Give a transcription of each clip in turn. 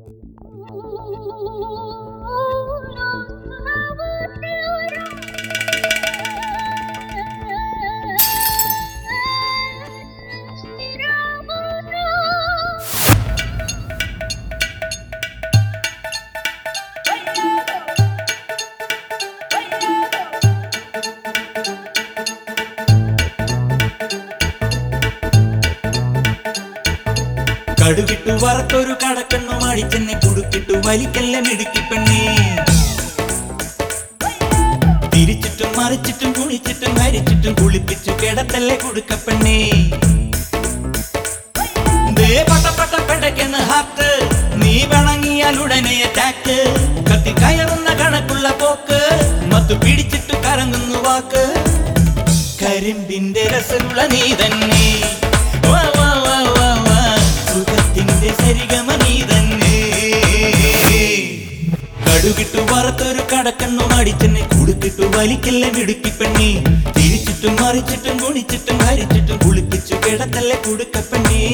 കടുകിട്ടു വറുത്തൊരു കടക്കണ്ണു മാടിച്ചെന്നെ കുടുക്കിട്ടു വലിക്കല്ല മിടുക്കി പെണ്ണേ തിരിച്ചിട്ടും മറിച്ചിട്ടും കുളിച്ചിട്ടും ഹരിച്ചിട്ടും കുളിപ്പിച്ചു കിടത്തല്ലേ കൊടുക്കപ്പെണ്ണേ ദേ പട്ട പട്ട പെടയ്ക്കെന്ന് ഹാർട്ട് നീ വണങ്ങിയാൽ ഉടനെ അറ്റാക്ക് കത്തി കയറുന്ന കണക്കുള്ള പോക്ക് മത്തു പിടിച്ചിട്ട് കറങ്ങുന്നു വാക്ക് കരിമ്പിന്റെ രസമുള്ള നീ തന്നെ വാ, വാ, വാ, വാ, വാ. സുഖത്തിന്റെ സരിഗമ നീ തന്നെ കടുകിട്ടു വറുത്തൊരു കടക്കണ്ണു മാടിച്ചെന്നെ കുടുക്കിട്ടു വലിക്കല്ലേ മിടുക്കി പെണ്ണി തിരിച്ചിട്ടും മറിച്ചിട്ടും കുണിച്ചിട്ടും ഹരിച്ചിട്ടും കുളിപ്പിച്ചു കിടത്തല്ലേ കുടുക്കപ്പെണ്ണി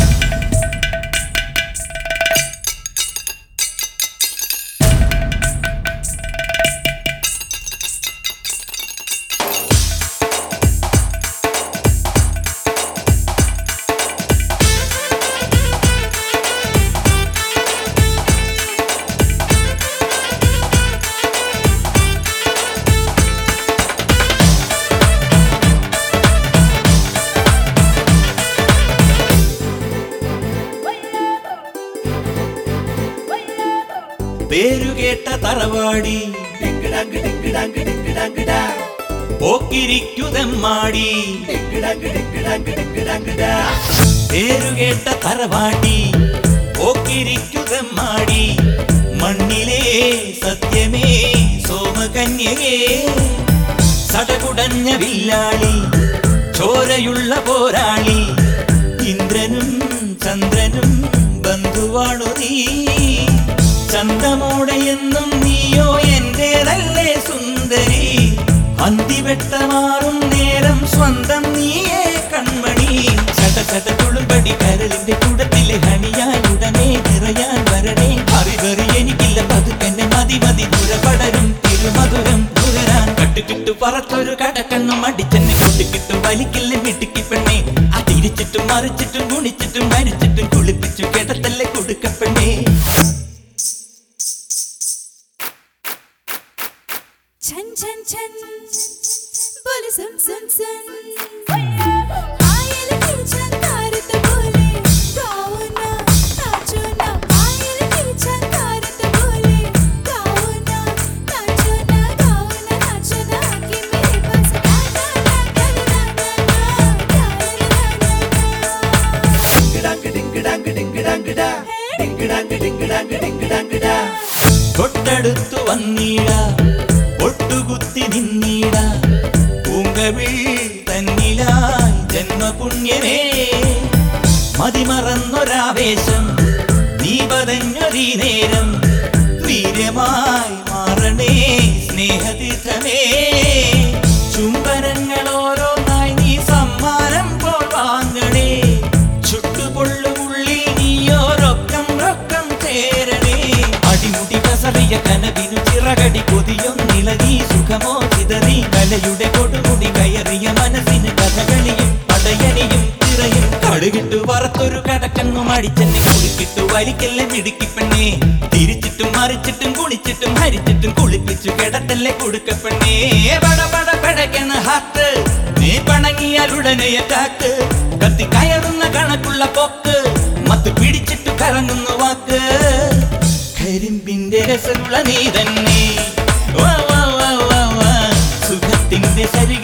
പേരുകേട്ട തറവാടി ഡിങ്കിടങ്ക് ഡിങ്കിടങ്ക് ഡിങ്കിടങ്കിടാ. പോക്കിരിക്കുതെമ്മാടി ഡിങ്കിടങ്ക് ഡിങ്കിടങ്ക് ഡിങ്കിടങ്കിടാ. പേരുകേട്ട തറവാടി പോക്കിരിക്കുതെമ്മാടി മണ്ണിലെ സത്യമേ സോമകന്യകേ സടകുടഞ്ഞ വില്ലാളി ചോരയുള്ള പോരാളി ഇന്ദ്രനും ചന്ദ്രനും ബന്ധുവാണു നീ ചന്തമോടെ എന്നും നീയോ എന്റേതല്ലേ സുന്ദരി അന്തിവെട്ടമാറും നേരം സ്വന്തം നീയേ കൺമണി ചട ചട തുളുമ്പടി കരളിന്റെ കുടത്തിലെ ഹണിയായി ഉടനെ നിറയാൻ വരണേ അറിവറി എനിക്കില്ല പതുക്കെന്നെ മതി മതി പുറപടരും തിരുമധുരം നുകരാൻ കട്ടുകിട്ടു പറത്തൊരു കടക്കണ്ണും അടിച്ചെന്നെ കൊട്ടിക്കിട്ടു വലിക്കില്ല മിടുക്കി പെണ്ണെ അതിരിച്ചിട്ടും മറിച്ചിട്ടും കുണിച്ചിട്ടും ഭരിച്ചിട്ടും കുളിപ്പിച്ചു കിടത്തല്ലേ കൊടുക്കപ്പെണ്ണേ छन छन छन बोले सुन सुन सुन आयल की छन तारत बोले गाओ ना नाचो ना आयल की छन तारत बोले गाओ ना नाचो ना गाओ ना नाचो ना कि मेरे पास गाना ना गाना ना തൊട്ടടുത്തു വന്നീട ഒട്ടുകുത്തി നിന്നീട പൂങ്കവിൾ തന്നിലായി ജന്മപുണ്യമേ മതിമറന്നൊരാവേശം നീ പതഞ്ഞൊരീ നേരം വീര്യമായി മാറണേ സ്നേഹതീർത്ഥമേ ചുംബനങ്ങൾ ഓരോന്നായി നീ സമ്മാനം പോൽ വാങ്ങണേ ചുട്ടുപൊള്ളുമുള്ളിൽ നീയോരൊക്കം റൊക്കം ചേരണേ അടിമുടി കസറിയ കനവിനു ചിറകടി കൊതിയൊന്നിളകി സുഖമോ ചിതറി കലയുടെ കൊടുമുടി കയറിയ മനസ്സിന് കഥകളിയും പടയണിയും തിറയും കടുകിട്ടു വറുത്തൊരു കടക്കണ്ണു മടിച്ചെന്നെ കുളിക്കിട്ടു വലിക്കല്ലേ മിടുക്കി പെണ്ണേ തിരിച്ചിട്ടും മറിച്ചിട്ടും കുളിച്ചിട്ടും ഹരിച്ചിട്ടും കുളിപ്പിച്ചു കിടത്തല്ലേ കൊടുക്കപ്പെണ്ണേ പട പട പടയ്ക്കണ ഹാത്ത് നീ പണങ്ങിയാൽ ഉടനെ അറ്റാക്ക് കത്തി കയറുന്ന കണക്കുള്ള പോക്ക് മത്ത് പിടിച്ചിട്ട് കറങ്ങുന്നു വാക്ക് കരിമ്പിന്റെ രസമുള്ള നീ തന്നെ വാ വാ വാ വാ വാ സുഖത്തിന്റെ ശരീരം